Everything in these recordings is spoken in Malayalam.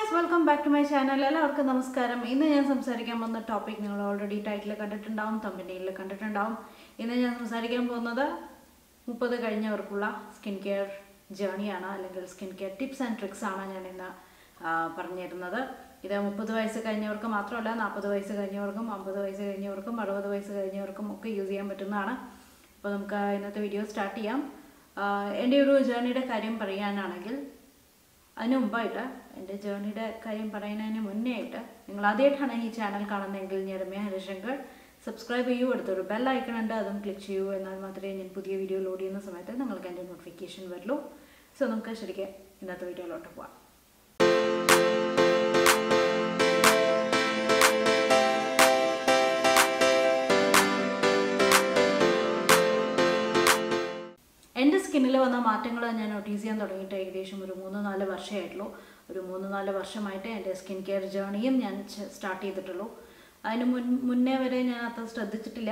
guys welcome back to my channel എല്ലാവർക്കും നമസ്കാരം ഇന്ന് ഞാൻ സംസാരിക്കാൻ പോകുന്ന ടോപ്പിക് നിങ്ങൾ ഓൾറെഡി ടൈറ്റിൽ കണ്ടിട്ടുണ്ടാവും തമ്പനിയിൽ കണ്ടിട്ടുണ്ടാവും ഇന്ന് ഞാൻ സംസാരിക്കാൻ പോകുന്നത് മുപ്പത് കഴിഞ്ഞവർക്കുള്ള സ്കിൻ കെയർ ജേണിയാണ് അല്ലെങ്കിൽ skin care tips and tricks ആണ് ഞാൻ ഇന്ന് ആ, പറഞ്ഞിരുന്നത് ഇത് മുപ്പത് വയസ്സ് കഴിഞ്ഞവർക്ക് മാത്രമല്ല നാൽപ്പത് വയസ്സ് കഴിഞ്ഞവർക്കും അമ്പത് വയസ്സ് കഴിഞ്ഞവർക്കും അറുപത് വയസ്സ് കഴിഞ്ഞവർക്കും ഒക്കെ യൂസ് ചെയ്യാൻ പറ്റുന്നതാണ് അപ്പോൾ നമുക്ക് ഇന്നത്തെ വീഡിയോ സ്റ്റാർട്ട് ചെയ്യാം ആ, എൻ്റെ ഒരു ജേണിയുടെ കാര്യം പറയാനാണെങ്കിൽ അതിന് മുമ്പായിട്ട് എൻ്റെ ജേർണിയുടെ കാര്യം പറയുന്നതിന് മുന്നേ ആയിട്ട് നിങ്ങൾ ആദ്യമായിട്ടാണ് ഈ ചാനൽ കാണുന്നതെങ്കിൽ ഞാൻ രമ്യ ഹരിശങ്കർ സബ്സ്ക്രൈബ് ചെയ്യൂ അടുത്തൊരു ബെൽ ഐക്കൺ ഉണ്ട് അതും ക്ലിക്ക് ചെയ്യൂ എന്നാൽ മാത്രമേ ഞാൻ പുതിയ വീഡിയോ ലോഡ് ചെയ്യുന്ന സമയത്ത് നിങ്ങൾക്ക് എൻ്റെ നോട്ടിഫിക്കേഷൻ വരുള്ളൂ സോ നമുക്ക് ശരിക്കും ഇന്നത്തെ വീഡിയോയിലോട്ട് പോവാം എൻ്റെ സ്കിന്നിൽ വന്ന മാറ്റങ്ങൾ ഞാൻ നോട്ടീസ് ചെയ്യാൻ തുടങ്ങിയിട്ട് ഏകദേശം ഒരു മൂന്ന് നാല് വർഷമായിട്ടുള്ളൂ ഒരു മൂന്ന് നാല് വർഷമായിട്ട് എൻ്റെ സ്കിൻ കെയർ ജേണിയും ഞാൻ സ്റ്റാർട്ട് ചെയ്തിട്ടുള്ളൂ അതിന് മുൻ മുന്നേ വരെ ഞാൻ അത്ര ശ്രദ്ധിച്ചിട്ടില്ല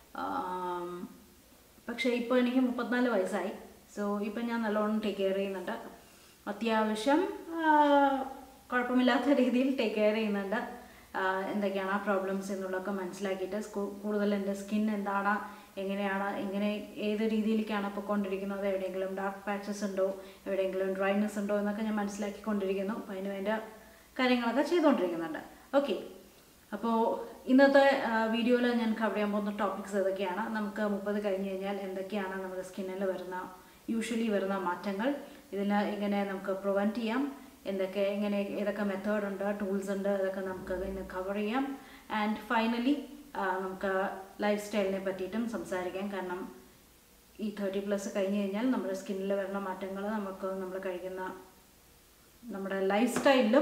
ആം, പക്ഷേ ഇപ്പോൾ എനിക്ക് മുപ്പത്തിനാല് വയസ്സായി സോ ഇപ്പം ഞാൻ നല്ലോണം ടേക്ക് കെയർ ചെയ്യുന്നുണ്ട് അത്യാവശ്യം ആ, കുഴപ്പമില്ലാത്ത രീതിയിൽ ടേക്ക് കെയർ ചെയ്യുന്നുണ്ട് ആ, എന്തൊക്കെയാണ് ആ പ്രോബ്ലംസ് എന്നുള്ളതൊക്കെ മനസ്സിലാക്കിയിട്ട് സ്കൂ- കൂടുതൽ എൻ്റെ സ്കിൻ എന്താണ് എങ്ങനെയാണ് എങ്ങനെ ഏത് രീതിയിലേക്കാണ് പൊയ്ക്കൊണ്ടിരിക്കുന്നത് എവിടെയെങ്കിലും ഡാർക്ക് പാച്ചസ് ഉണ്ടോ എവിടെയെങ്കിലും ഡ്രൈനെസ് ഉണ്ടോ എന്നൊക്കെ ഞാൻ മനസ്സിലാക്കിക്കൊണ്ടിരിക്കുന്നു അപ്പോൾ അതിന് വേണ്ട കാര്യങ്ങളൊക്കെ ചെയ്തുകൊണ്ടിരിക്കുന്നുണ്ട് ഓക്കെ അപ്പോൾ ഇന്നത്തെ വീഡിയോയിൽ ഞാൻ കവർ ചെയ്യാൻ പോകുന്ന ടോപ്പിക്സ് ഏതൊക്കെയാണ് നമുക്ക് മുപ്പത് കഴിഞ്ഞ് കഴിഞ്ഞാൽ എന്തൊക്കെയാണ് നമ്മുടെ സ്കിന്നിൽ വരുന്ന യൂഷ്വലി വരുന്ന മാറ്റങ്ങൾ ഇതിൽ എങ്ങനെ നമുക്ക് പ്രിവെൻറ്റ് ചെയ്യാം എന്തൊക്കെ എങ്ങനെ ഏതൊക്കെ മെത്തേഡ് ഉണ്ട് ടൂൾസ് ഉണ്ട് അതൊക്കെ നമുക്ക് ഇന്ന് കവർ ചെയ്യാം ആൻഡ് ഫൈനലി നമുക്ക് ലൈഫ് സ്റ്റൈലിനെ പറ്റിയിട്ടും സംസാരിക്കാം കാരണം ഈ തേർട്ടി പ്ലസ് കഴിഞ്ഞ് കഴിഞ്ഞാൽ നമ്മുടെ സ്കിന്നിൽ വരുന്ന മാറ്റങ്ങൾ നമുക്ക് നമ്മൾ കഴിക്കുന്ന നമ്മുടെ ലൈഫ് സ്റ്റൈലിലും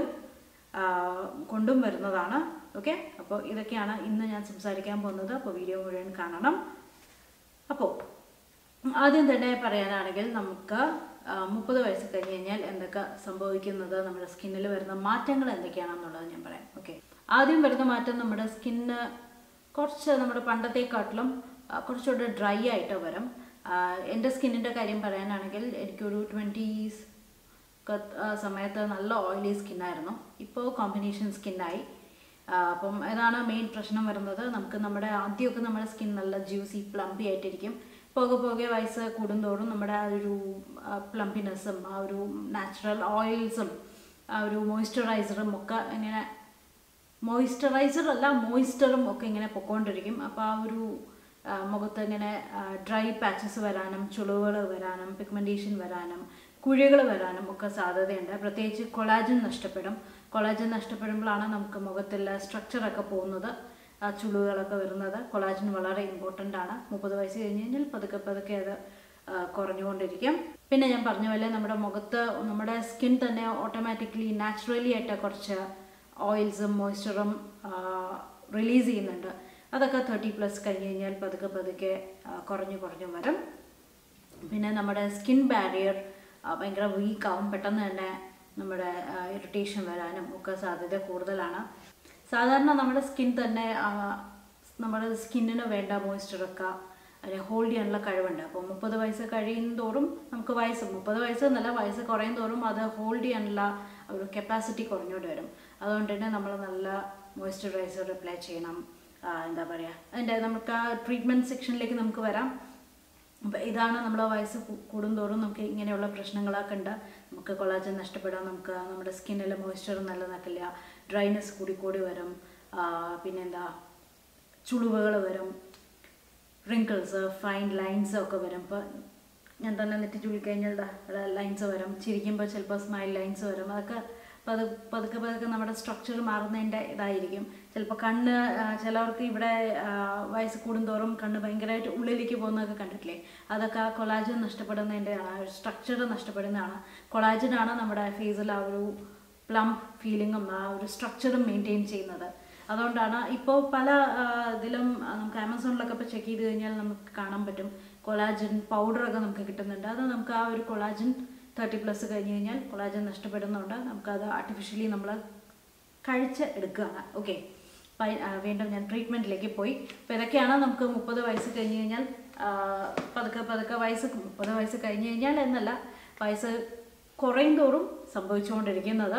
കൊണ്ടും വരുന്നതാണ് ഓക്കെ അപ്പോൾ ഇതൊക്കെയാണ് ഇന്ന് ഞാൻ സംസാരിക്കാൻ പോകുന്നത് അപ്പോൾ വീഡിയോ മുഴുവൻ കാണണം അപ്പോൾ ആദ്യം തന്നെ പറയാനാണെങ്കിൽ നമുക്ക് മുപ്പത് വയസ്സ് കഴിഞ്ഞ് കഴിഞ്ഞാൽ എന്തൊക്കെ സംഭവിക്കുന്നത് നമ്മുടെ സ്കിന്നിൽ വരുന്ന മാറ്റങ്ങൾ എന്തൊക്കെയാണെന്നുള്ളത് ഞാൻ പറയാം ഓക്കെ ആദ്യം വരുന്ന മാറ്റം നമ്മുടെ സ്കിന്ന് കുറച്ച് നമ്മുടെ പണ്ടത്തെക്കാട്ടിലും ആ, കുറച്ചുകൂടെ ഡ്രൈ ആയിട്ട് വരും ആ, എൻ്റെ സ്കിന്നിൻ്റെ കാര്യം പറയാനാണെങ്കിൽ എനിക്കൊരു ട്വൻറ്റീസ് സമയത്ത് നല്ല ഓയിലി സ്കിന്നായിരുന്നു ഇപ്പോൾ കോമ്പിനേഷൻ സ്കിന്നായി അപ്പം ഇതാണ് മെയിൻ പ്രശ്നം വരുന്നത് നമുക്ക് നമ്മുടെ ആദ്യമൊക്കെ നമ്മുടെ സ്കിൻ നല്ല ജ്യൂസി പ്ലംപി ആയിട്ടിരിക്കും പോകെ പോകെ വയസ്സ് കൂടുന്തോറും നമ്മുടെ ആ ഒരു പ്ലംപിനെസ്സും ആ ഒരു നാച്ചുറൽ ഓയിൽസും ആ ഒരു മോയ്സ്ചറൈസറും ഒക്കെ ഇങ്ങനെ മോയ്സ്ചറൈസർ അല്ല മോയ്സ്ചറും ഒക്കെ ഇങ്ങനെ പൊക്കോണ്ടിരിക്കും അപ്പോൾ ആ ഒരു ആ, മുഖത്ത് ഇങ്ങനെ ഡ്രൈ പാച്ചസ് വരാനും ചുളിവുകൾ വരാനും പിഗ്മെൻറ്റേഷൻ വരാനും കുഴികൾ വരാനും ഒക്കെ സാധ്യതയുണ്ട് പ്രത്യേകിച്ച് കൊളാജൻ നഷ്ടപ്പെടും കൊളാജൻ നഷ്ടപ്പെടുമ്പോഴാണ് നമുക്ക് മുഖത്തുള്ള സ്ട്രക്ചറൊക്കെ പോകുന്നത് ആ ചുളിവുകളൊക്കെ വരുന്നത് കൊളാജൻ വളരെ ഇമ്പോർട്ടൻ്റ് ആണ് മുപ്പത് വയസ്സ് കഴിഞ്ഞ് കഴിഞ്ഞാൽ പതുക്കെ പതുക്കെ അത് ആ, കുറഞ്ഞുകൊണ്ടിരിക്കും പിന്നെ ഞാൻ പറഞ്ഞ പോലെ നമ്മുടെ മുഖത്ത് നമ്മുടെ സ്കിൻ തന്നെ ഓട്ടോമാറ്റിക്കലി നാച്ചുറലി ആയിട്ട് കുറച്ച് ഓയിൽസും മോയ്സ്ചറും റിലീസ് ചെയ്യുന്നുണ്ട് അതൊക്കെ തേർട്ടി പ്ലസ് കഴിഞ്ഞ് കഴിഞ്ഞാൽ പതുക്കെ പതുക്കെ ആ, കുറഞ്ഞു കുറഞ്ഞു വരും പിന്നെ നമ്മുടെ സ്കിൻ ബാരിയർ ഭയങ്കര വീക്കാവും പെട്ടെന്ന് തന്നെ നമ്മുടെ ഇറിറ്റേഷൻ വരാനും ഒക്കെ സാധ്യത കൂടുതലാണ് സാധാരണ നമ്മുടെ സ്കിൻ തന്നെ ആ, നമ്മുടെ സ്കിന്നിന് വേണ്ട മോയ്സ്ചറൊക്കെ അതിനെ ഹോൾഡ് ചെയ്യാനുള്ള കഴിവുണ്ട് അപ്പോൾ മുപ്പത് വയസ്സ് കഴിയും തോറും നമുക്ക് വയസ്സ് മുപ്പത് വയസ്സ് എന്നല്ല വയസ്സ് കുറയും തോറും അത് ഹോൾഡ് ചെയ്യാനുള്ള ഒരു കപ്പാസിറ്റി കുറഞ്ഞുകൊണ്ട് വരും അതുകൊണ്ട് തന്നെ നമ്മൾ നല്ല മോയ്സ്ചറൈസർ അപ്ലൈ ചെയ്യണം ആ, എന്താ പറയുക അതിൻ്റെ നമുക്ക് ആ ട്രീറ്റ്മെൻറ്റ് സെക്ഷനിലേക്ക് നമുക്ക് വരാം അപ്പം ഇതാണ് നമ്മൾ വയസ്സ് കൂ- കൂടുന്തോറും നമുക്ക് ഇങ്ങനെയുള്ള പ്രശ്നങ്ങളൊക്കെ ഉണ്ട് നമുക്ക് കൊളാജൻ നഷ്ടപ്പെടാം നമുക്ക് നമ്മുടെ സ്കിന്നിൽ മോയ്സ്ചർ നല്ലതാക്കില്ല ഡ്രൈനെസ് കൂടി കൂടി വരും ആ, പിന്നെന്താ ചുളിവുകൾ വരും റിങ്കിൾസ് ഫൈൻ ലൈൻസ് ഒക്കെ വരും ഇപ്പോൾ ഞാൻ തന്നെ നെറ്റി ചുളിക്കഴിഞ്ഞാൽ ലൈൻസ് വരും ചിരിക്കുമ്പോൾ ചിലപ്പോൾ സ്മൈൽ ലൈൻസ് വരും അതൊക്കെ പതു പതുക്കെ പതുക്കെ നമ്മുടെ സ്ട്രക്ചർ മാറുന്നതിൻ്റെ ഇതായിരിക്കും ചിലപ്പോൾ കണ്ണ് ആ, ചിലവർക്ക് ഇവിടെ ആ, വയസ്സ് കൂടുന്തോറും കണ്ണ് ഭയങ്കരമായിട്ട് ഉള്ളിലേക്ക് പോകുന്നതൊക്കെ കണ്ടിട്ടില്ലേ അതൊക്കെ ആ കൊളാജൻ നഷ്ടപ്പെടുന്നതിൻ്റെ സ്ട്രക്ചർ നഷ്ടപ്പെടുന്നതാണ് കൊളാജനാണ് നമ്മുടെ ഫേസിൽ ആ ഒരു പ്ലം ഫീലിങ്ങും ആ ഒരു സ്ട്രക്ചറും മെയിൻറ്റെയിൻ ചെയ്യുന്നത് അതുകൊണ്ടാണ് ഇപ്പോൾ പല ആ, ഇതിലും ആ, നമുക്ക് ആമസോണിലൊക്കെ ഇപ്പോൾ ചെക്ക് ചെയ്ത് കഴിഞ്ഞാൽ നമുക്ക് കാണാൻ പറ്റും കൊളാജൻ പൗഡറൊക്കെ നമുക്ക് കിട്ടുന്നുണ്ട് അത് നമുക്ക് ആ ഒരു കൊളാജൻ തേർട്ടി പ്ലസ് കഴിഞ്ഞ് കഴിഞ്ഞാൽ കൊളാജൻ നഷ്ടപ്പെടുന്നുണ്ട് നമുക്കത് ആർട്ടിഫിഷ്യലി നമ്മൾ കഴിച്ച് എടുക്കുകയാണ് ഓക്കെ വീണ്ടും ഞാൻ ട്രീറ്റ്മെൻറ്റിലേക്ക് പോയി അപ്പോൾ ഇതൊക്കെയാണ് നമുക്ക് മുപ്പത് വയസ്സ് കഴിഞ്ഞ് കഴിഞ്ഞാൽ ആ, പതുക്കെ പതുക്കെ വയസ്സ് മുപ്പത് വയസ്സ് കഴിഞ്ഞ് കഴിഞ്ഞാൽ എന്നല്ല വയസ്സ് കുറയും തോറും സംഭവിച്ചുകൊണ്ടിരിക്കുന്നത്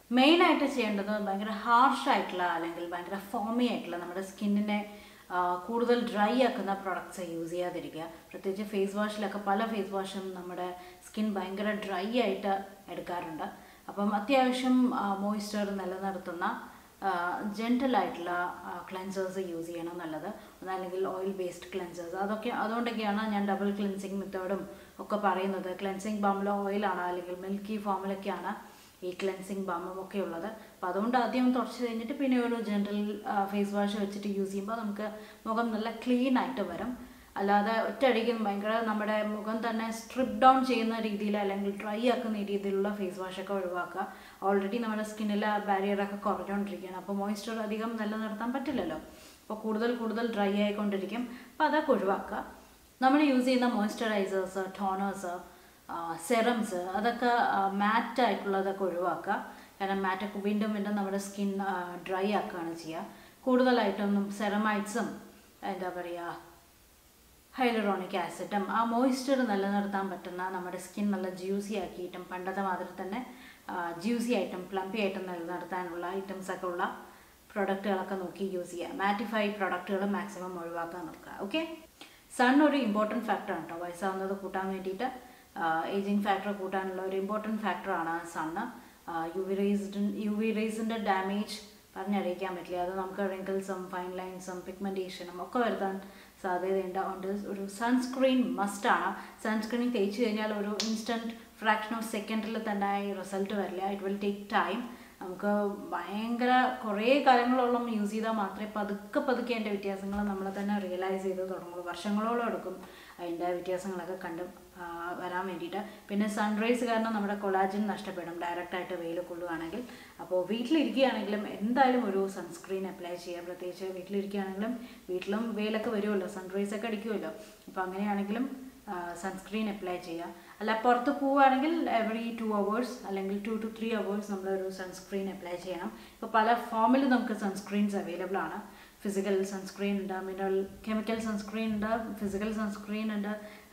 മെയിനായിട്ട് ചെയ്യേണ്ടത് ഭയങ്കര ഹാർഷായിട്ടുള്ള അല്ലെങ്കിൽ ഭയങ്കര ഫോമി ആയിട്ടുള്ള നമ്മുടെ സ്കിന്നിനെ കൂടുതൽ ഡ്രൈ ആക്കുന്ന പ്രൊഡക്ട്സ് യൂസ് ചെയ്യാതിരിക്കുക പ്രത്യേകിച്ച് ഫേസ് വാഷിലൊക്കെ പല ഫേസ് വാഷും നമ്മുടെ സ്കിൻ ഭയങ്കര ഡ്രൈ ആയിട്ട് എടുക്കാറുണ്ട് അപ്പം അത്യാവശ്യം മോയ്സ്ചർ നിലനിർത്തുന്ന ജെൻറ്റൽ ആയിട്ടുള്ള ക്ലെൻസേഴ്സ് യൂസ് ചെയ്യണം നല്ലത് ഒന്നല്ലെങ്കിൽ ഓയിൽ ബേസ്ഡ് ക്ലെൻസേഴ്സ് അതൊക്കെ അതുകൊണ്ടൊക്കെയാണ് ഞാൻ ഡബിൾ ക്ലെൻസിങ് മെത്തേഡും ഒക്കെ പറയുന്നത് ക്ലെൻസിങ് ബാമിൽ ഓയിലാണ് അല്ലെങ്കിൽ മിൽക്കി ഫോമിലൊക്കെയാണ് ഈ ക്ലെൻസിങ് ബാമും ഒക്കെ ഉള്ളത് അപ്പോൾ അതുകൊണ്ട് ആദ്യം തുടച്ച് കഴിഞ്ഞിട്ട് പിന്നെ ഒരു ജനറൽ ഫേസ് വാഷ് വെച്ചിട്ട് യൂസ് ചെയ്യുമ്പോൾ നമുക്ക് മുഖം നല്ല ക്ലീൻ ആയിട്ട് വരും അല്ലാതെ ഒറ്റയടിക്ക് ഭയങ്കര നമ്മുടെ മുഖം തന്നെ സ്ട്രിപ്പ് ഡൗൺ ചെയ്യുന്ന രീതിയിൽ അല്ലെങ്കിൽ ഡ്രൈ ആക്കുന്ന രീതിയിലുള്ള ഫേസ് വാഷൊക്കെ ഒഴിവാക്കുക ഓൾറെഡി നമ്മുടെ സ്കിന്നിലെ ബാരിയറൊക്കെ കുറഞ്ഞുകൊണ്ടിരിക്കുകയാണ് അപ്പോൾ മോയ്സ്ചർ അധികം നിലനിർത്താൻ പറ്റില്ലല്ലോ അപ്പോൾ കൂടുതൽ കൂടുതൽ ഡ്രൈ ആയിക്കൊണ്ടിരിക്കും അപ്പോൾ അതൊക്കെ ഒഴിവാക്കുക നമ്മൾ യൂസ് ചെയ്യുന്ന മോയ്സ്ചറൈസേഴ്സ് ടോണേഴ്സ് സെറംസ് അതൊക്കെ മാറ്റ് ആയിട്ടുള്ളതൊക്കെ ഒഴിവാക്കുക കാരണം മാറ്റൊക്കെ വീണ്ടും വീണ്ടും നമ്മുടെ സ്കിൻ ഡ്രൈ ആക്കുകയാണ് ചെയ്യുക കൂടുതലായിട്ടൊന്നും സെറമൈറ്റ്സും എന്താ പറയുക ഹൈലറോണിക് ആസിഡും ആ മോയ്സ്ചർ നിലനിർത്താൻ പറ്റുന്ന നമ്മുടെ സ്കിൻ നല്ല ജ്യൂസി ആക്കിയിട്ടും പണ്ടത്തെ മാതിരി തന്നെ ജ്യൂസി ആയിട്ടും പ്ലംപി ആയിട്ടും നിലനിർത്താനുള്ള ഐറ്റംസ് ഒക്കെ ഉള്ള പ്രൊഡക്റ്റുകളൊക്കെ നോക്കി യൂസ് ചെയ്യുക മാറ്റിഫൈ പ്രൊഡക്റ്റുകൾ മാക്സിമം ഒഴിവാക്കാൻ നോക്കുക ഓക്കെ സൺ ഒരു ഇമ്പോർട്ടൻറ്റ് ഫാക്ടറാണ് കേട്ടോ വയസ്സാവുന്നത് കൂട്ടാൻ വേണ്ടിയിട്ട് ഏജിങ് ഫാക്ടർ കൂട്ടാനുള്ള ഒരു ഇമ്പോർട്ടൻറ്റ് ഫാക്ടറാണ് sun U V rays U V റേസിൻ്റെ ഡാമേജ് പറഞ്ഞറിയിക്കാൻ പറ്റില്ല അത് നമുക്ക് റിങ്കിൾസും ഫൈൻ ലൈൻസും പിഗ്മെൻറ്റേഷനും ഒക്കെ വരുത്താൻ സാധ്യതയുണ്ട് അതുകൊണ്ട് ഒരു സൺസ്ക്രീൻ മസ്റ്റാണ് സൺസ്ക്രീൻ തേച്ച് കഴിഞ്ഞാൽ ഒരു ഇൻസ്റ്റൻറ്റ് ഫ്രാക്ഷൻ ഓഫ് സെക്കൻഡിൽ തന്നെ ഈ റിസൾട്ട് വരില്ല ഇറ്റ് വിൽ ടേക്ക് ടൈം നമുക്ക് ഭയങ്കര കുറേ കാലങ്ങളോളം യൂസ് ചെയ്താൽ മാത്രമേ പതുക്കെ പതുക്കെ അതിൻ്റെ വ്യത്യാസങ്ങൾ നമ്മൾ തന്നെ റിയലൈസ് ചെയ്ത് തുടങ്ങുള്ളൂ വർഷങ്ങളോളം എടുക്കും അതിൻ്റെ വ്യത്യാസങ്ങളൊക്കെ കണ്ട് വരാൻ വേണ്ടിയിട്ട് പിന്നെ സൺറൈസ് കാരണം നമ്മുടെ കൊളാജൻ നഷ്ടപ്പെടും ഡയറക്റ്റായിട്ട് വെയിൽ കൊള്ളുകയാണെങ്കിൽ അപ്പോൾ വീട്ടിലിരിക്കുകയാണെങ്കിലും എന്തായാലും ഒരു സൺസ്ക്രീൻ അപ്ലൈ ചെയ്യുക പ്രത്യേകിച്ച് വീട്ടിലിരിക്കുകയാണെങ്കിലും വീട്ടിലും വെയിലൊക്കെ വരുമല്ലോ സൺറൈസ് ഒക്കെ അടിക്കുമല്ലോ അപ്പോൾ അങ്ങനെയാണെങ്കിലും സൺസ്ക്രീൻ അപ്ലൈ ചെയ്യുക അല്ല പുറത്ത് പോവുകയാണെങ്കിൽ എവറി ടു അവേഴ്സ് അല്ലെങ്കിൽ ടു ടു ത്രീ അവേഴ്സ് നമ്മളൊരു സൺസ്ക്രീൻ അപ്ലൈ ചെയ്യണം ഇപ്പോൾ പല ഫോമിൽ നമുക്ക് സൺസ്ക്രീൻസ് അവൈലബിൾ ആണ് ഫിസിക്കൽ സൺസ്ക്രീൻ ഉണ്ട് മിനറൽ കെമിക്കൽ സൺസ്ക്രീൻ ഉണ്ട് ഫിസിക്കൽ സൺസ്ക്രീൻ ഉണ്ട്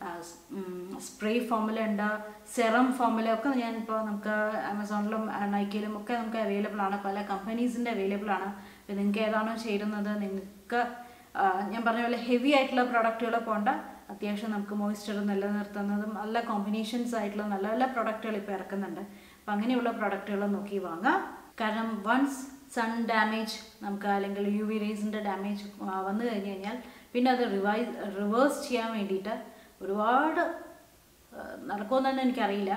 സ്പ്രേ ഫോമിലുണ്ട് സെറം ഫോമിലൊക്കെ ഞാൻ ഇപ്പോൾ നമുക്ക് ആമസോണിലും നൈക്കയിലും ഒക്കെ നമുക്ക് അവൈലബിൾ ആണ് പല കമ്പനീസിൻ്റെ അവൈലബിൾ ആണ് അപ്പോൾ നിങ്ങൾക്ക് ഏതാണോ ചേരുന്നത് നിങ്ങൾക്ക് ഞാൻ പറഞ്ഞ പോലെ ഹെവി ആയിട്ടുള്ള പ്രോഡക്റ്റുകൾ പോകണ്ട അത്യാവശ്യം നമുക്ക് മോയ്സ്ചർ നിലനിർത്തുന്നതും നല്ല കോമ്പിനേഷൻസ് ആയിട്ടുള്ള നല്ല നല്ല പ്രൊഡക്റ്റുകൾ ഇപ്പോൾ ഇറക്കുന്നുണ്ട് അപ്പം അങ്ങനെയുള്ള പ്രൊഡക്റ്റുകൾ നോക്കി വാങ്ങാം കാരണം വൺസ് സൺ ഡാമേജ് നമുക്ക് അല്ലെങ്കിൽ യു വി റേസിൻ്റെ ഡാമേജ് വന്നു കഴിഞ്ഞ് കഴിഞ്ഞാൽ പിന്നെ അത് റിവൈസ് റിവേഴ്സ് ചെയ്യാൻ വേണ്ടിയിട്ട് ഒരുപാട് നടക്കുമെന്ന് തന്നെ എനിക്കറിയില്ല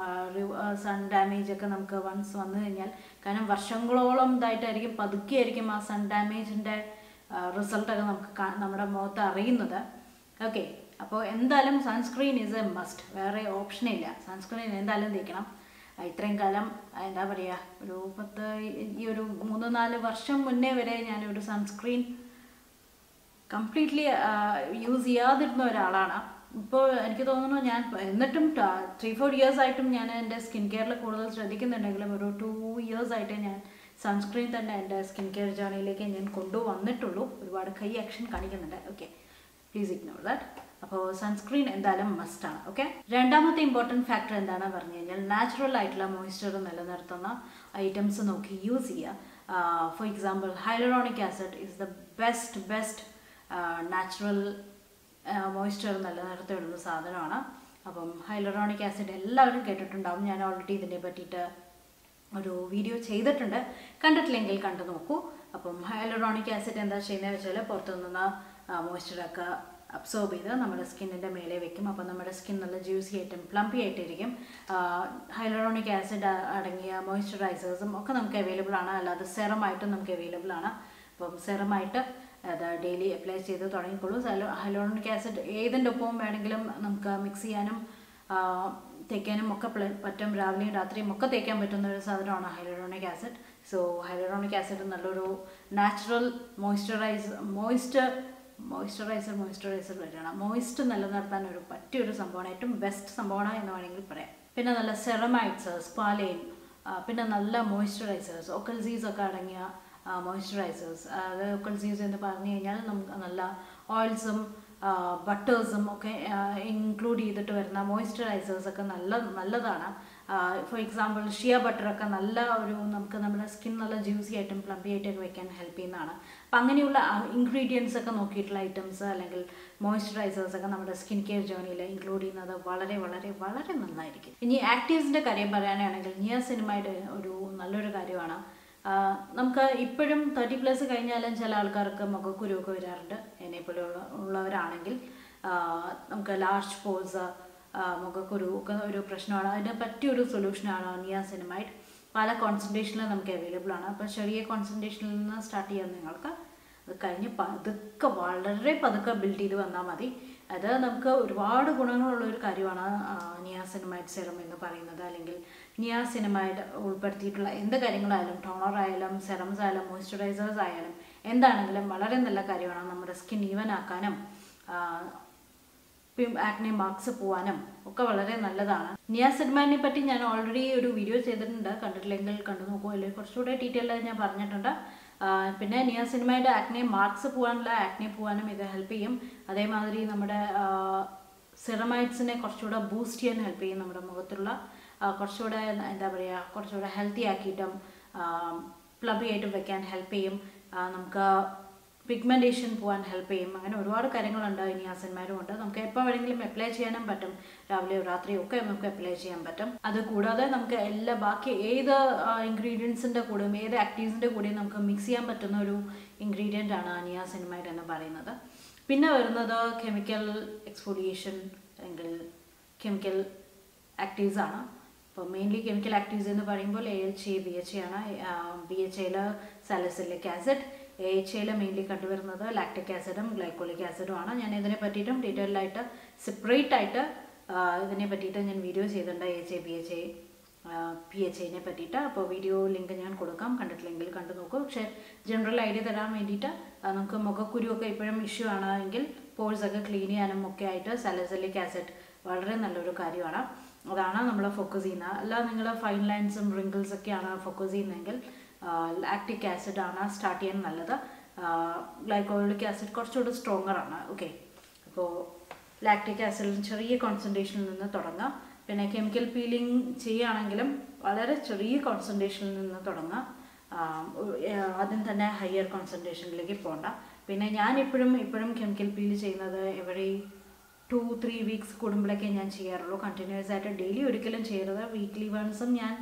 സൺ ഡാമേജ് ഒക്കെ നമുക്ക് വൺസ് വന്നു കഴിഞ്ഞാൽ കാരണം വർഷങ്ങളോളം ഇതായിട്ടായിരിക്കും പതുക്കെ ആയിരിക്കും ആ സൺ ഡാമേജിൻ്റെ റിസൾട്ടൊക്കെ നമുക്ക് നമ്മുടെ മുഖത്ത് അറിയുന്നത് ഓക്കെ അപ്പോൾ എന്തായാലും സൺസ്ക്രീൻ ഈസ് എ മസ്റ്റ് വേറെ ഓപ്ഷനില്ല സൺസ്ക്രീൻ എന്തായാലും തേക്കണം ഇത്രയും കാലം എന്താ പറയുക ഒരു പത്ത് ഈ ഒരു മൂന്ന് നാല് വർഷം മുന്നേ വരെ ഞാനൊരു സൺസ്ക്രീൻ കംപ്ലീറ്റ്ലി യൂസ് ചെയ്യാതിരുന്ന ഒരാളാണ് ഇപ്പോൾ എനിക്ക് തോന്നുന്നു ഞാൻ എന്നിട്ടും ത്രീ ഫോർ ഇയേഴ്സ് ആയിട്ടും ഞാൻ എൻ്റെ സ്കിൻ കെയറിൽ കൂടുതൽ ശ്രദ്ധിക്കുന്നുണ്ടെങ്കിലും ഒരു ടു ഇയേഴ്സ് ആയിട്ട് ഞാൻ സൺസ്ക്രീൻ തന്നെ എൻ്റെ സ്കിൻ കെയർ ജേണിയിലേക്ക് ഞാൻ കൊണ്ടുവന്നിട്ടുള്ളൂ ഒരുപാട് കൈ ആക്ഷൻ കാണിക്കുന്നുണ്ട് ഓക്കെ പ്ലീസ് ഇഗ്നോർ ദാറ്റ് അപ്പോൾ സൺസ്ക്രീൻ എന്തായാലും മസ്റ്റാണ് ഓക്കെ രണ്ടാമത്തെ ഇമ്പോർട്ടൻറ്റ് ഫാക്ടർ എന്താണെന്ന് പറഞ്ഞു കഴിഞ്ഞാൽ നാച്ചുറൽ ആയിട്ടുള്ള മോയ്സ്ചർ നിലനിർത്തുന്ന ഐറ്റംസ് നോക്കി യൂസ് ചെയ്യുക for example hyaluronic acid is the best best natural moisture നിലനിർത്തിയുള്ള സാധനമാണ് അപ്പം ഹൈലറോണിക് ആസിഡ് എല്ലാവരും കേട്ടിട്ടുണ്ടാവും ഞാൻ ഓൾറെഡി ഇതിനെ പറ്റിയിട്ട് ഒരു വീഡിയോ ചെയ്തിട്ടുണ്ട് കണ്ടിട്ടില്ലെങ്കിൽ കണ്ടു നോക്കൂ അപ്പം ഹൈലറോണിക് ആസിഡ് എന്താ ചെയ്യുന്നത് വെച്ചാൽ പുറത്തുനിന്ന് മോയ്സ്ചറൊക്കെ അബ്സോർബ് ചെയ്ത് നമ്മുടെ സ്കിന്നിൻ്റെ മേലെ വെക്കും അപ്പോൾ നമ്മുടെ സ്കിൻ നല്ല ജ്യൂസി ആയിട്ടും പ്ലംപി ആയിട്ടിരിക്കും ഹൈലറോണിക് ആസിഡ് അടങ്ങിയ മോയ്സ്ചറൈസേഴ്സും ഒക്കെ നമുക്ക് അവൈലബിൾ ആണ് അല്ലാതെ സെറമായിട്ടും നമുക്ക് അവൈലബിൾ ആണ് അപ്പം സെറമായിട്ട് അത് ഡെയിലി അപ്ലൈ ചെയ്ത് തുടങ്ങിക്കോളൂ ഹൈലോണിക് ആസിഡ് ഏതിൻ്റെ ഒപ്പവും വേണമെങ്കിലും നമുക്ക് മിക്സ് ചെയ്യാനും തേക്കാനും ഒക്കെ പറ്റും രാവിലെയും രാത്രിയും ഒക്കെ തേക്കാൻ പറ്റുന്ന ഒരു സാധനമാണ് hyaluronic acid so hyaluronic acid നല്ലൊരു natural moisturize moisture moisturizer moisturizer വരികയാണ് മോയ്സ്റ്റ് നിലനിർത്താൻ ഒരു പറ്റിയൊരു സംഭവമാണ് ഏറ്റവും ബെസ്റ്റ് സംഭവമാണ് എന്ന് വേണമെങ്കിൽ പറയാം പിന്നെ നല്ല സെറമൈറ്റ്സ് സ്പാലൈൻ പിന്നെ നല്ല മോയ്സ്ചറൈസേഴ്സ് ഒക്കൽസീസ് ഒക്കെ അടങ്ങിയ മോയ്സ്ചറൈസേഴ്സ് അത് ഒക്കൽസീസ് എന്ന് പറഞ്ഞു കഴിഞ്ഞാൽ നമുക്ക് നല്ല ഓയിൽസും ബട്ടേഴ്സും ഒക്കെ ഇൻക്ലൂഡ് ചെയ്തിട്ട് വരുന്ന മോയ്സ്ചറൈസേഴ്സ് ഒക്കെ നല്ല നല്ലതാണ് ഫോർ എക്സാമ്പിൾ ഷിയ ബട്ടറൊക്കെ നല്ല ഒരു നമുക്ക് നമ്മുടെ സ്കിൻ നല്ല ജ്യൂസി ആയിട്ടും പ്ലംബി ആയിട്ടൊക്കെ വെക്കാൻ ഹെൽപ്പ് ചെയ്യുന്നതാണ് അപ്പം അങ്ങനെയുള്ള ഇൻഗ്രീഡിയൻസ് ഒക്കെ നോക്കിയിട്ടുള്ള ഐറ്റംസ് അല്ലെങ്കിൽ മോയ്സ്ചറൈസേഴ്സ് ഒക്കെ നമ്മുടെ സ്കിൻ കെയർ ജേർണിയിൽ ഇൻക്ലൂഡ് ചെയ്യുന്നത് വളരെ വളരെ വളരെ നന്നായിരിക്കും ഇനി ആക്റ്റീവ്സിൻ്റെ കാര്യം പറയാനാണെങ്കിൽ നിയ സിനിമയുടെ ഒരു നല്ലൊരു കാര്യമാണ് ആഹ് നമുക്ക് ഇപ്പോഴും തേർട്ടി പ്ലസ് കഴിഞ്ഞാലും ചില ആൾക്കാർക്ക് മുഖക്കുരുവൊക്കെ വരാറുണ്ട് എന്നെപ്പോലെ ഉള്ള ഉള്ളവരാണെങ്കിൽ ആഹ് നമുക്ക് ലാർജ് പോസ് മുഖക്കുരു ഒക്കെ ഒരു പ്രശ്നമാണ് അതിന് പറ്റിയൊരു സൊല്യൂഷനാണ് നിയാസിനമൈഡ് പല കോൺസെൻട്രേഷനിലും നമുക്ക് അവൈലബിൾ ആണ് അപ്പോൾ ചെറിയ കോൺസെൻട്രേഷനിൽ നിന്ന് സ്റ്റാർട്ട് ചെയ്യാം നിങ്ങൾക്ക് അത് കഴിഞ്ഞ് പതുക്കെ വളരെ പതുക്കെ ബിൽഡ് ചെയ്ത് വന്നാൽ മതി അത് നമുക്ക് ഒരുപാട് ഗുണങ്ങളുള്ള ഒരു കാര്യമാണ് നിയാസിനമൈഡ് സെറം എന്ന് പറയുന്നത് അല്ലെങ്കിൽ നിയാസിനമൈഡ് ഉൾപ്പെടുത്തിയിട്ടുള്ള എന്ത് കാര്യങ്ങളായാലും ടോണർ ആയാലും സെറംസ് ആയാലും മോയ്സ്ചറൈസേഴ്സ് ആയാലും എന്താണെങ്കിലും വളരെ നല്ല കാര്യമാണ് നമ്മുടെ സ്കിൻ ഈവൻ ആക്കാനും ആക്നെ മാർക്സ് പോവാനും ഒക്കെ വളരെ നല്ലതാണ് നിയാസിഡ്മാനെ പറ്റി ഞാൻ ഓൾറെഡി ഒരു വീഡിയോ ചെയ്തിട്ടുണ്ട് കണ്ടിട്ടില്ലെങ്കിൽ കണ്ടു നോക്കൂ അല്ലെങ്കിൽ കുറച്ചുകൂടെ ഡീറ്റെയിൽ ആയി ഞാൻ പറഞ്ഞിട്ടുണ്ട് ആ, പിന്നെ നിയാസിനിമയുടെ ആക്നെ മാർക്സ് പോകാനുള്ള ആക്നെ പോകാനും ഇത് ഹെൽപ്പ് ചെയ്യും അതേമാതിരി നമ്മുടെ സിറമൈറ്റ്സിനെ കുറച്ചുകൂടെ ബൂസ്റ്റ് ചെയ്യാൻ ഹെൽപ്പ് ചെയ്യും നമ്മുടെ മുഖത്തുള്ള ആ, കുറച്ചുകൂടെ എന്താ പറയുക കുറച്ചുകൂടെ ഹെൽത്തി ആക്കിയിട്ടും പ്ലബി ആയിട്ട് വെക്കാൻ ഹെൽപ്പ് ചെയ്യും ആ, നമുക്ക് പിഗ്മെൻറ്റേഷൻ പോകാൻ ഹെൽപ്പ് ചെയ്യും അങ്ങനെ ഒരുപാട് കാര്യങ്ങളുണ്ട് ഇനി ആസന്മാരും ഉണ്ട് നമുക്ക് എപ്പോൾ വേണമെങ്കിലും അപ്ലൈ ചെയ്യാനും പറ്റും രാവിലെയോ രാത്രിയോ ഒക്കെ നമുക്ക് അപ്ലൈ ചെയ്യാൻ പറ്റും അത് കൂടാതെ നമുക്ക് എല്ലാ ബാക്കി ഏത് ഇൻഗ്രീഡിയൻസിൻ്റെ കൂടെയും ഏത് ആക്റ്റീവ്സിൻ്റെ കൂടെയും നമുക്ക് മിക്സ് ചെയ്യാൻ പറ്റുന്ന ഒരു ഇൻഗ്രീഡിയൻ്റ് ആണ് നിയാസിനമൈഡ് എന്ന് പറയുന്നത് പിന്നെ വരുന്നത് കെമിക്കൽ എക്സ്ഫോളിയേഷൻ അല്ലെങ്കിൽ കെമിക്കൽ ആക്റ്റീവ്സ് ആണ് അപ്പോൾ മെയിൻലി കെമിക്കൽ ആക്റ്റീവ്സ് എന്ന് പറയുമ്പോൾ A H A B H A ആണ് ബി എച്ച് എയിൽ സാലസിലിക് ആസിഡ് എ എച്ച് എയിൽ മെയിൻലി കണ്ടുവരുന്നത് ലാക്ടിക് ആസിഡും ഗ്ലൈക്കോളിക് ആസിഡും ആണ് ഞാൻ ഇതിനെ പറ്റിയിട്ടും ഡീറ്റെയിൽഡ് ആയിട്ട് സെപ്പറേറ്റ് ആയിട്ട് ആ, ഇതിനെ പറ്റിയിട്ട് ഞാൻ വീഡിയോ ചെയ്തിട്ടുണ്ട് A H A B H A P H ഐനെ പറ്റിയിട്ട് അപ്പോൾ വീഡിയോ ലിങ്ക് ഞാൻ കൊടുക്കാം കണ്ടിട്ടില്ലെങ്കിൽ കണ്ടു നോക്കൂ പക്ഷേ ജനറൽ ഐഡിയ തരാൻ വേണ്ടിയിട്ട് ആ, നമുക്ക് മുഖക്കുരുവൊക്കെ ഇപ്പോഴും ഇഷ്യൂ ആണ് എങ്കിൽ പോൾസ് ഒക്കെ ക്ലീൻ ചെയ്യാനും ഒക്കെ ആയിട്ട് സാലസലിക് ആസിഡ് വളരെ നല്ലൊരു കാര്യമാണ് അതാണ് നമ്മൾ ഫോക്കസ് ചെയ്യുന്നത് അല്ല നിങ്ങൾ ഫൈൻ ലൈൻസും റിങ്കിൾസ് ഒക്കെയാണ് ഫോക്കസ് ചെയ്യുന്നതെങ്കിൽ ലാക്ടിക് ആസിഡ് ആണ് സ്റ്റാർട്ട് ചെയ്യാൻ നല്ലത് ഗ്ലൈക്കോളിക് ആസിഡ് കുറച്ചുകൂടി സ്ട്രോങ്ങർ ആണ് ഓക്കെ അപ്പോൾ ലാക്ടിക് ആസിഡിൽ ചെറിയ കോൺസെൻട്രേഷനിൽ നിന്ന് തുടങ്ങാം പിന്നെ കെമിക്കൽ പീലിംഗ് ചെയ്യുകയാണെങ്കിലും വളരെ ചെറിയ കോൺസെൻട്രേഷനിൽ നിന്ന് തുടങ്ങാം ആം, ഒരു- ഏർ ആദ്യം തന്നെ ഹയർ കോൺസെൻട്രേഷനിലേക്ക് പോകണ്ട പിന്നെ ഞാൻ ഇപ്പോഴും ഇപ്പോഴും കെമിക്കൽ പീൽ ചെയ്യുന്നത് എവറി ടു ത്രീ വീക്സ് കൂടുമ്പോഴൊക്കെ ഞാൻ ചെയ്യാറുള്ളൂ കണ്ടിന്യൂസ് ആയിട്ട് ഡെയിലി ഒരിക്കലും ചെയ്യരുത് വീക്ക്ലി വൺസും ഞാൻ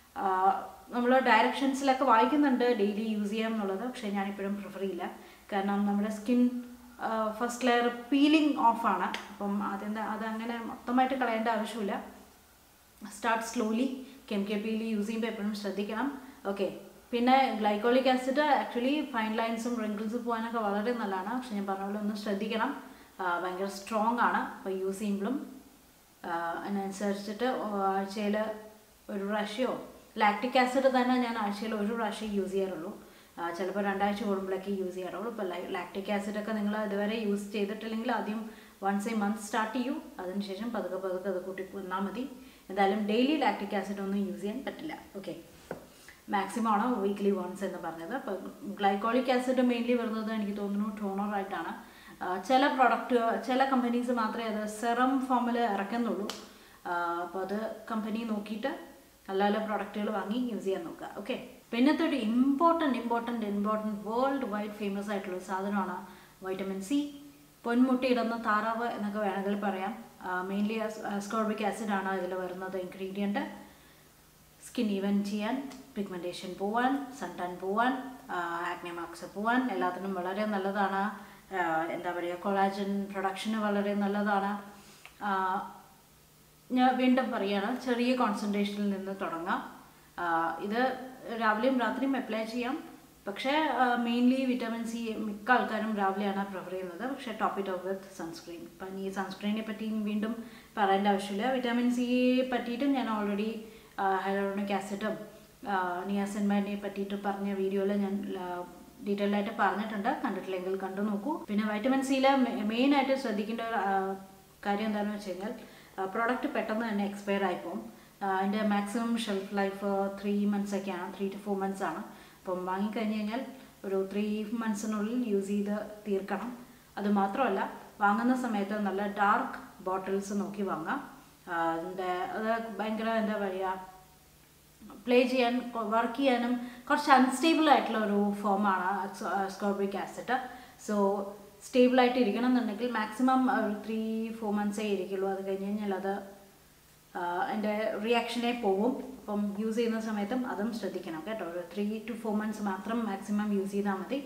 നമ്മൾ ഡയറക്ഷൻസിലൊക്കെ വായിക്കുന്നുണ്ട് ഡെയിലി യൂസ് ചെയ്യാം എന്നുള്ളത് പക്ഷേ ഞാനിപ്പോഴും പ്രിഫർ ചെയ്യില്ല കാരണം നമ്മുടെ സ്കിൻ ഫസ്റ്റ് ലെയർ പീലിംഗ് ഓഫാണ് അപ്പം അതെന്താ അതങ്ങനെ മൊത്തമായിട്ട് കളയേണ്ട ആവശ്യമില്ല start slowly chemical peel use ചെയ്യുമ്പോൾ എപ്പോഴും ശ്രദ്ധിക്കണം ഓക്കെ പിന്നെ ഗ്ലൈക്കോളിക് ആസിഡ് ആക്ച്വലി ഫൈൻ ലൈൻസും റിങ്കിൾസ് പോകാനൊക്കെ വളരെ നല്ലതാണ് പക്ഷെ ഞാൻ പറഞ്ഞ പോലെ ഒന്ന് ശ്രദ്ധിക്കണം ആ, ഭയങ്കര സ്ട്രോങ് ആണ് അപ്പോൾ യൂസ് ചെയ്യുമ്പോഴും ആ, അതിനനുസരിച്ചിട്ട് ആഴ്ചയിൽ ഒരു പ്രാവശ്യമോ ലാക്ടിക് ആസിഡ് തന്നെ ഞാൻ ആഴ്ചയിൽ ഒരു പ്രാവശ്യം യൂസ് ചെയ്യാറുള്ളൂ ആ, ചിലപ്പോൾ രണ്ടാഴ്ച കൂടുമ്പോഴൊക്കെ യൂസ് ചെയ്യാറുള്ളൂ ഇപ്പോൾ ലാക്ടിക് ആസിഡ് ഒക്കെ നിങ്ങൾ ഇതുവരെ യൂസ് ചെയ്തിട്ടില്ലെങ്കിൽ ആദ്യം വൺസ് എ മന്ത് സ്റ്റാർട്ട് ചെയ്യൂ അതിനുശേഷം പതുക്കെ പതുക്കെ അത് കൂട്ടി വന്നാൽ മതി എന്തായാലും ഡെയിലി ലാക്ടിക് ആസിഡ് ഒന്നും യൂസ് ചെയ്യാൻ പറ്റില്ല ഓക്കെ മാക്സിമം ആണ് വീക്ക്ലി വൺസ് എന്ന് പറഞ്ഞത് അപ്പോൾ ഗ്ലൈക്കോളിക് ആസിഡ് മെയിൻലി വരുന്നത് എനിക്ക് തോന്നുന്നു ടോണർ ആയിട്ടാണ് ആ, ചില പ്രൊഡക്റ്റ് ചില കമ്പനീസ് മാത്രമേ അത് സെറം ഫോമിൽ ഇറക്കുന്നുള്ളൂ അപ്പോൾ അത് കമ്പനി നോക്കിയിട്ട് നല്ല നല്ല പ്രോഡക്റ്റുകൾ വാങ്ങി യൂസ് ചെയ്യാൻ നോക്കുക ഓക്കെ പിന്നത്തെ ഒരു important important important world wide famous ആയിട്ടുള്ള ഒരു സാധനമാണ് വൈറ്റമിൻ സി പൊന്മുട്ടയിടുന്ന താറാവ് എന്നൊക്കെ വേണമെങ്കിൽ പറയാം മെയിൻലി സ്കോർബിക് ആസിഡ് ആണ് ഇതിൽ വരുന്നത് ഇൻഗ്രീഡിയൻറ്റ് സ്കിൻ ഈവൻ ചെയ്യാൻ പിഗ്മെൻറ്റേഷൻ പോവാൻ സൺ ടാൻ പോവാൻ ആക്നെ മാർക്സ് പോവാൻ എല്ലാത്തിനും വളരെ നല്ലതാണ് ആ, എന്താ പറയുക കൊളാജൻ പ്രൊഡക്ഷന് വളരെ നല്ലതാണ് ആ, ഞാൻ വീണ്ടും പറയുകയാണ് ചെറിയ കോൺസെൻട്രേഷനിൽ നിന്ന് തുടങ്ങാം ആ, ഇത് രാവിലെയും രാത്രിയും അപ്ലൈ ചെയ്യാം പക്ഷേ മെയിൻലി വിറ്റാമിൻ സി മിക്ക ആൾക്കാരും രാവിലെയാണ് പ്രിഫർ ചെയ്യുന്നത് പക്ഷേ top it off with sunscreen ഇപ്പം ഈ സൺസ്ക്രീനെ പറ്റി പറ്റിയും പറയേണ്ട ആവശ്യമില്ല വിറ്റാമിൻ സിയെ പറ്റിയിട്ടും ഞാൻ ഓൾറെഡി ഹൈലോണിക് ആസിഡും നിയാസിൻമാനെ പറ്റിയിട്ട് പറഞ്ഞ വീഡിയോയിൽ ഞാൻ ഡീറ്റെയിൽ ആയിട്ട് പറഞ്ഞിട്ടുണ്ട് കണ്ടിട്ടില്ലെങ്കിൽ കണ്ടു നോക്കൂ പിന്നെ വൈറ്റമിൻ സിയിൽ മെയിൻ ആയിട്ട് ശ്രദ്ധിക്കേണ്ട ഒരു ആ, കാര്യം എന്താണെന്ന് വെച്ച് കഴിഞ്ഞാൽ പ്രോഡക്റ്റ് പെട്ടെന്ന് തന്നെ എക്സ്പയർ ആയിപ്പോവും ആ, അതിൻ്റെ maximum shelf life three months ഒക്കെയാണ് ത്രീ ടു ഫോർ മന്ത്സ് ആണ് അപ്പം വാങ്ങിക്കഴിഞ്ഞ് കഴിഞ്ഞാൽ ഒരു ത്രീ മന്ത്സിനുള്ളിൽ യൂസ് ചെയ്ത് തീർക്കണം അത് മാത്രമല്ല വാങ്ങുന്ന സമയത്ത് നല്ല ഡാർക്ക് ബോട്ടിൽസ് നോക്കി വാങ്ങാം അതിൻ്റെ അത് ഭയങ്കര എന്താ പറയുക പ്ലേ ചെയ്യാൻ വർക്ക് ചെയ്യാനും കുറച്ച് അൺസ്റ്റേബിൾ ആയിട്ടുള്ള ഒരു ഫോമാണ് സ്കോർബിക് ആസിഡ് സോ സ്റ്റേബിൾ ആയിട്ട് ഇരിക്കണം എന്നുണ്ടെങ്കിൽ മാക്സിമം ഒരു ത്രീ ഫോർ മന്ത്സേ ഇരിക്കുള്ളൂ അത് കഴിഞ്ഞ് കഴിഞ്ഞാൽ അത് എൻ്റെ റിയാക്ഷനെ പോവും അപ്പം യൂസ് ചെയ്യുന്ന സമയത്തും അതും ശ്രദ്ധിക്കണം കേട്ടോ ഒരു ത്രീ ടു ഫോർ മന്ത്സ് മാത്രം മാക്സിമം യൂസ് ചെയ്താൽ മതി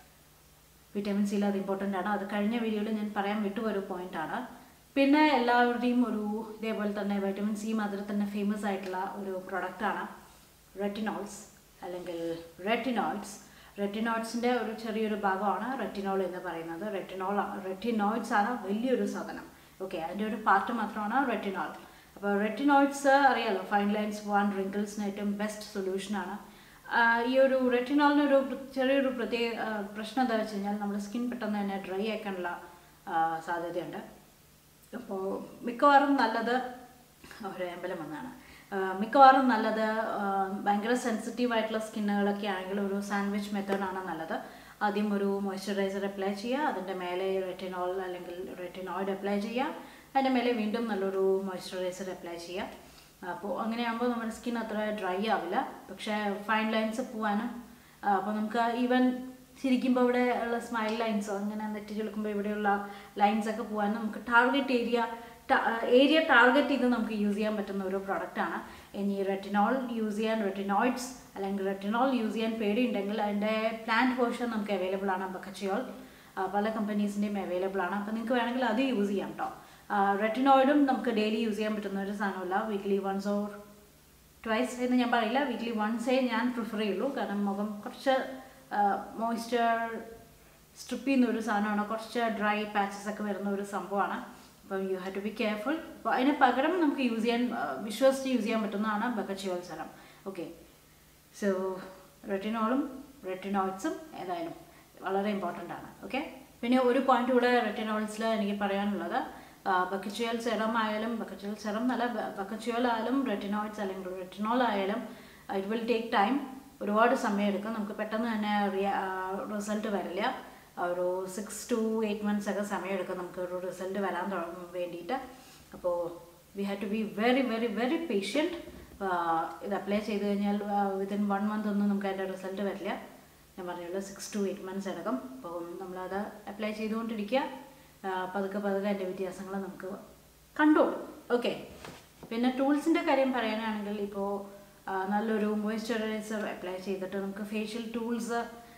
വിറ്റാമിൻ സിയിൽ അത് ഇമ്പോർട്ടൻ്റ് ആണ് അത് കഴിഞ്ഞ വീഡിയോയിൽ ഞാൻ പറയാൻ വിട്ടുപോയൊരു പോയിന്റാണ് പിന്നെ എല്ലാവരുടെയും ഒരു ഇതേപോലെ തന്നെ വൈറ്റമിൻ സി മാതിരി തന്നെ ഫേമസ് ആയിട്ടുള്ള ഒരു പ്രൊഡക്റ്റാണ് റെറ്റിനോൾസ് അല്ലെങ്കിൽ റെറ്റിനോയിഡ്സ് റെറ്റിനോയിഡ്സിൻ്റെ ഒരു ചെറിയൊരു ഭാഗമാണ് റെറ്റിനോൾ എന്ന് പറയുന്നത് റെറ്റിനോൾ റെറ്റിനോയിഡ്സ് ആണ് വലിയൊരു സാധനം ഓക്കെ അതിൻ്റെ ഒരു പാർട്ട് മാത്രമാണ് റെറ്റിനോൾ അപ്പോൾ റെറ്റിനോയിഡ്സ് അറിയാലോ ഫൈൻ ലൈൻസ് പോകാൻ റിങ്കിൾസിന് ഏറ്റവും ബെസ്റ്റ് സൊല്യൂഷനാണ് ഈ ഒരു റെറ്റിനോളിനൊരു ചെറിയൊരു പ്രത്യേക ആ, പ്രശ്നം എന്താ വെച്ച് കഴിഞ്ഞാൽ നമ്മുടെ സ്കിൻ പെട്ടെന്ന് തന്നെ ഡ്രൈ ആക്കാനുള്ള ആ, സാധ്യതയുണ്ട് അപ്പോൾ മിക്കവാറും നല്ലത് ഒരു അമ്പലം വന്നാണ് മിക്കവാറും നല്ലത് ആ, ഭയങ്കര സെൻസിറ്റീവ് ആയിട്ടുള്ള സ്കിന്നുകളൊക്കെ ആണെങ്കിൽ ഒരു സാൻഡ്വിച്ച് മെത്തേഡാണ് നല്ലത് ആദ്യം ഒരു മോയ്സ്ചറൈസർ അപ്ലൈ ചെയ്യുക അതിൻ്റെ മേലെ റെറ്റിനോൾ അല്ലെങ്കിൽ റെറ്റിനോയിഡ് അപ്ലൈ ചെയ്യുക അതിൻ്റെ മേലെ വീണ്ടും നല്ലൊരു മോയ്സ്ചറൈസർ അപ്ലൈ ചെയ്യുക അപ്പോൾ അങ്ങനെയാകുമ്പോൾ നമ്മുടെ സ്കിൻ അത്ര ഡ്രൈ ആവില്ല പക്ഷേ ഫൈൻ ലൈൻസ് പോവാനും അപ്പോൾ നമുക്ക് ഈവൻ ചിരിക്കുമ്പോൾ ഇവിടെ ഉള്ള സ്മൈൽ ലൈൻസോ അങ്ങനെ നെറ്റി ചുളുക്കുമ്പോൾ ഇവിടെയുള്ള ലൈൻസ് ഒക്കെ പോകാൻ നമുക്ക് ടാർഗറ്റ് ഏരിയ ഏരിയ ടാർഗറ്റ് ചെയ്ത് നമുക്ക് യൂസ് ചെയ്യാൻ പറ്റുന്ന ഒരു പ്രോഡക്റ്റാണ് ഇനി റെറ്റിനോൾ യൂസ് ചെയ്യാൻ റെറ്റിനോയിഡ്സ് അല്ലെങ്കിൽ റെറ്റിനോൾ യൂസ് ചെയ്യാൻ പേടിയുണ്ടെങ്കിൽ അതിൻ്റെ പ്ലാന്റ് വേർഷൻ നമുക്ക് അവൈലബിൾ ആണ് ബക്കച്ചിയോൾ പല കമ്പനീസിൻ്റെയും അവൈലബിൾ ആണ് അപ്പോൾ നിങ്ങൾക്ക് വേണമെങ്കിൽ അത് യൂസ് ചെയ്യാം കേട്ടോ റെറ്റിനോയിഡും നമുക്ക് ഡെയിലി യൂസ് ചെയ്യാൻ പറ്റുന്ന ഒരു സാധനമല്ല വീക്ക്ലി വൺസ് ഓർ ട്വൈസ് എന്ന് ഞാൻ പറയില്ല വീക്ക്ലി വൺസേ ഞാൻ പ്രിഫർ ചെയ്യുള്ളൂ കാരണം മുഖം കുറച്ച് മോയ്സ്ചർ സ്ട്രിപ്പ് ചെയ്യുന്ന ഒരു സാധനമാണ് കുറച്ച് ഡ്രൈ പാച്ചസ് ഒക്കെ വരുന്ന ഒരു സംഭവമാണ് അപ്പം you have to be careful അപ്പോൾ അതിന് പകരം നമുക്ക് യൂസ് ചെയ്യാൻ ആ, വിശ്വസിച്ച് യൂസ് ചെയ്യാൻ പറ്റുന്നതാണ് ബക്കച്ചിയോൾ സെറം ഓക്കെ സോ റെറ്റിനോളും റെറ്റിനോയിഡ്സും ഏതായാലും വളരെ ഇമ്പോർട്ടൻ്റ് ആണ് ഓക്കെ പിന്നെ ഒരു പോയിന്റ് കൂടെ റെറ്റിനോൾസിൽ എനിക്ക് പറയാനുള്ളത് ബക്കച്ചുവൽ സെറം ആയാലും ബക്കച്ചുവൽ സെറം നല്ല ബക്കച്ചുവൽ ആയാലും റെറ്റിനോയിഡ്സ് അല്ലെങ്കിൽ റെറ്റിനോൾ ആയാലും ഇറ്റ് വിൽ ടേക്ക് ടൈം ഒരുപാട് സമയം എടുക്കും നമുക്ക് പെട്ടെന്ന് തന്നെ റിസൾട്ട് വരില്ല ഒരു സിക്സ് ടു എയ്റ്റ് മന്ത്സ് ഒക്കെ സമയം എടുക്കും നമുക്ക് ഒരു റിസൾട്ട് വരാൻ തുടങ്ങും വേണ്ടിയിട്ട് അപ്പോൾ we have to be very very very patient ഇത് അപ്ലൈ ചെയ്ത് കഴിഞ്ഞാൽ വിത്തിൻ വൺ മന്ത് ഒന്നും നമുക്ക് അതിൻ്റെ റിസൾട്ട് വരില്ല ഞാൻ പറഞ്ഞല്ലോ സിക്സ് ടു എയ്റ്റ് മന്ത്സ് എടുക്കും അപ്പോൾ നമ്മളത് അപ്ലൈ ചെയ്തുകൊണ്ടിരിക്കുക ആ, പതുക്കെ പതുക്കെ അതിൻ്റെ വ്യത്യാസങ്ങൾ നമുക്ക് കണ്ടോളൂ ഓക്കെ പിന്നെ ടൂൾസിൻ്റെ കാര്യം പറയാനാണെങ്കിൽ ഇപ്പോൾ നല്ലൊരു മോയ്സ്ചറൈസർ അപ്ലൈ ചെയ്തിട്ട് നമുക്ക് ഫേഷ്യൽ ടൂൾസ്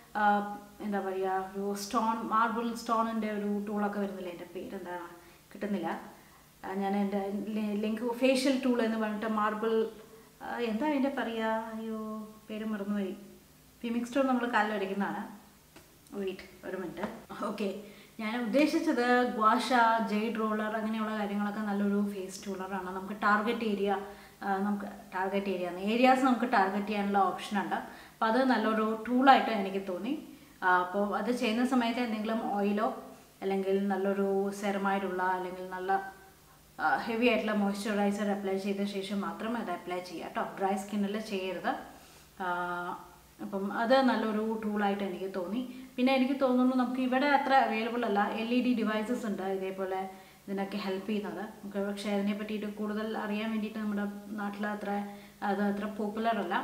എന്താ പറയുക ഒരു സ്റ്റോൺ മാർബിൾ സ്റ്റോണിൻ്റെ ഒരു ടൂളൊക്കെ വരുന്നില്ല എൻ്റെ പേരെന്താണ് കിട്ടുന്നില്ല ആ, ഞാൻ എൻ്റെ ലിങ്ക് ഫേഷ്യൽ ടൂൾ എന്ന് പറഞ്ഞിട്ട് മാർബിൾ എന്താ അതിൻ്റെ പറയുക അയ്യോ പേര് മറന്നുപോയി ഫിമിക് സ്റ്റോൺ നമ്മൾ കാലിൽ വരയ്ക്കുന്നതാണ് വെയിറ്റ് ഒരു മിനിറ്റ് ഓക്കെ ഞാൻ ഉദ്ദേശിച്ചത് ഗ്വാഷ ജെയ്ഡ് റോളർ അങ്ങനെയുള്ള കാര്യങ്ങളൊക്കെ നല്ലൊരു ഫേസ് ടൂളറാണ് നമുക്ക് ടാർഗറ്റ് ഏരിയ നമുക്ക് ടാർഗറ്റ് ഏരിയ ഏരിയാസ് നമുക്ക് ടാർഗറ്റ് ചെയ്യാനുള്ള ഓപ്ഷൻ ഉണ്ട് അപ്പോൾ അത് നല്ലൊരു ടൂളായിട്ട് എനിക്ക് തോന്നി അപ്പോൾ അത് ചെയ്യുന്ന സമയത്ത് എന്തെങ്കിലും ഓയിലോ അല്ലെങ്കിൽ നല്ലൊരു സെറമായിട്ടുള്ള അല്ലെങ്കിൽ നല്ല ഹെവി ആയിട്ടുള്ള മോയ്സ്ചറൈസർ അപ്ലൈ ചെയ്ത ശേഷം മാത്രം അത് അപ്ലൈ ചെയ്യുക കേട്ടോ ഡ്രൈ സ്കിന്നിൽ ചെയ്യരുത് ആ, അപ്പം അത് നല്ലൊരു ടൂളായിട്ട് എനിക്ക് തോന്നി പിന്നെ എനിക്ക് തോന്നുന്നു നമുക്ക് ഇവിടെ അത്ര അവൈലബിൾ അല്ല എൽ ഇ ഡി ഡിവൈസസ് ഉണ്ട് ഇതേപോലെ ഇതിനൊക്കെ ഹെൽപ്പ് ചെയ്യുന്നത് നമുക്ക് പക്ഷേ അതിനെ പറ്റിയിട്ട് കൂടുതൽ അറിയാൻ വേണ്ടിയിട്ട് നമ്മുടെ നാട്ടിൽ അത്ര അത് അത്ര പോപ്പുലർ അല്ല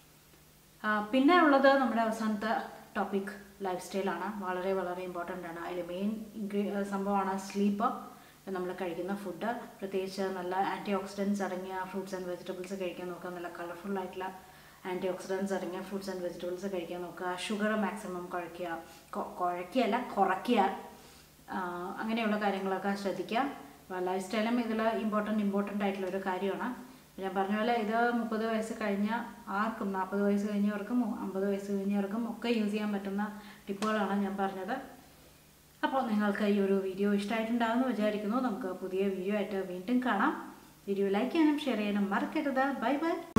ആ, പിന്നെ ഉള്ളത് നമ്മുടെ അവസാനത്തെ ടോപ്പിക് ലൈഫ് സ്റ്റൈലാണ് വളരെ വളരെ ഇമ്പോർട്ടൻ്റ് ആണ് അതിൽ മെയിൻ ഇൻഗ്രീ സംഭവമാണ് സ്ലീപ്പ് നമ്മൾ കഴിക്കുന്ന ഫുഡ് പ്രത്യേകിച്ച് നല്ല ആൻറ്റി ഓക്സിഡൻസ് അടങ്ങിയ ഫ്രൂട്ട്സ് ആൻഡ് വെജിറ്റബിൾസ് കഴിക്കാൻ നോക്കുക നല്ല കളർഫുൾ ആയിട്ടുള്ള ആൻറ്റി ഓക്സിഡൻസ് അടങ്ങിയ ഫ്രൂട്ട്സ് ആൻഡ് വെജിറ്റബിൾസ് കഴിക്കാൻ നോക്കുക ഷുഗർ മാക്സിമം കുഴയ്ക്കുക കൊ- കുഴയ്ക്കുകയല്ല കുറയ്ക്കുക ആ, അങ്ങനെയുള്ള കാര്യങ്ങളൊക്കെ ശ്രദ്ധിക്കുക ലൈഫ് സ്റ്റൈലും ഇതിൽ ഇമ്പോർട്ടൻ്റ് ഇമ്പോർട്ടൻ്റ് ആയിട്ടുള്ള ഒരു കാര്യമാണ് ഞാൻ പറഞ്ഞ പോലെ ഇത് മുപ്പത് വയസ്സ് കഴിഞ്ഞ ആർക്കും നാൽപ്പത് വയസ്സ് കഴിഞ്ഞവർക്കും അമ്പത് വയസ്സ് കഴിഞ്ഞവർക്കും ഒക്കെ യൂസ് ചെയ്യാൻ പറ്റുന്ന ടിപ്പുകളാണ് ഞാൻ പറഞ്ഞത് അപ്പോൾ നിങ്ങൾക്ക് ഈ ഒരു വീഡിയോ ഇഷ്ടമായിട്ടുണ്ടാകുമെന്ന് വിചാരിക്കുന്നു നമുക്ക് പുതിയ വീഡിയോ ആയിട്ട് വീണ്ടും കാണാം വീഡിയോ ലൈക്ക് ചെയ്യാനും ഷെയർ ചെയ്യാനും മറക്കരുത് ബൈ ബൈ